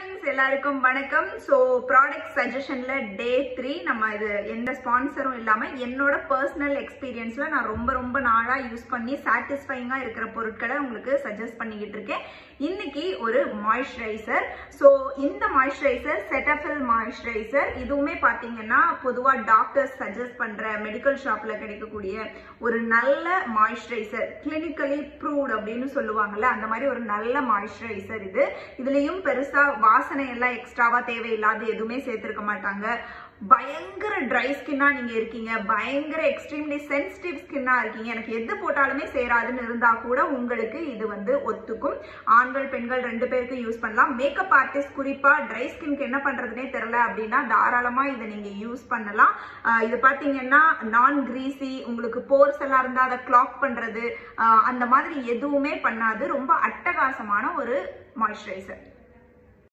friends எல்லாருக்கும் வணக்கம் so product சஜஷன்ல டே த்ரீ நம்ம இது எந்த ஸ்பான்சரும் இல்லாம என்னோட பர்சனல் எக்ஸ்பீரியன்ஸ்ல நான் ரொம்ப ரொம்ப நாளா யூஸ் பண்ணி சாட்டிஸ்ஃபைங்கா இருக்கிற பொருட்களை உங்களுக்கு சஜஸ்ட் பண்ணிக்கிட்டு இருக்கேன் இன்னைக்கு ஒரு மாய்ஸ்சரைசர் ஸோ இந்த மாய்ஸ்சரைசர் செட்டஃபில் மாய்ஸ்சரைசர் இதுவுமே பார்த்தீங்கன்னா பொதுவாக டாக்டர்ஸ் சஜஸ்ட் பண்ற மெடிக்கல் ஷாப்ல கிடைக்கக்கூடிய ஒரு நல்ல மாய்ஸ்சரைசர் கிளினிக்கலி ப்ரூவ்ட் அப்படின்னு சொல்லுவாங்கல்ல அந்த மாதிரி ஒரு நல்ல மாய்ஸ்சரைசர் இது இதுலயும் பெருசா வாசனை எல்லாம் எக்ஸ்ட்ராவா தேவையில்லாத எதுவுமே சேர்த்திருக்க மாட்டாங்க பயங்கர ட்ரை ஸ்கின்னா நீங்க இருக்கீங்க பயங்கர எக்ஸ்ட்ரீம்லி சென்சிட்டிவ் ஸ்கின்னா இருக்கீங்க எனக்கு எது போட்டாலுமே சேராதுன்னு இருந்தா கூட உங்களுக்கு இது வந்து ஒத்துக்கும் ஆண்கள் பெண்கள் ரெண்டு பேருக்கும் யூஸ் பண்ணலாம் மேக்கப் ஆர்டிஸ்ட் குறிப்பா ட்ரை ஸ்கின்க்கு என்ன பண்றதுனே தெரியல அப்படின்னா தாராளமா இதை நீங்க யூஸ் பண்ணலாம் ஆஹ் இது பாத்தீங்கன்னா நான் கிரீசி உங்களுக்கு போர்ஸ் எல்லாம் இருந்தா அதை கிளாக் பண்றது ஆஹ் அந்த மாதிரி எதுவுமே பண்ணாது ரொம்ப அட்டகாசமான ஒரு மாய்ஸ்சரைசர்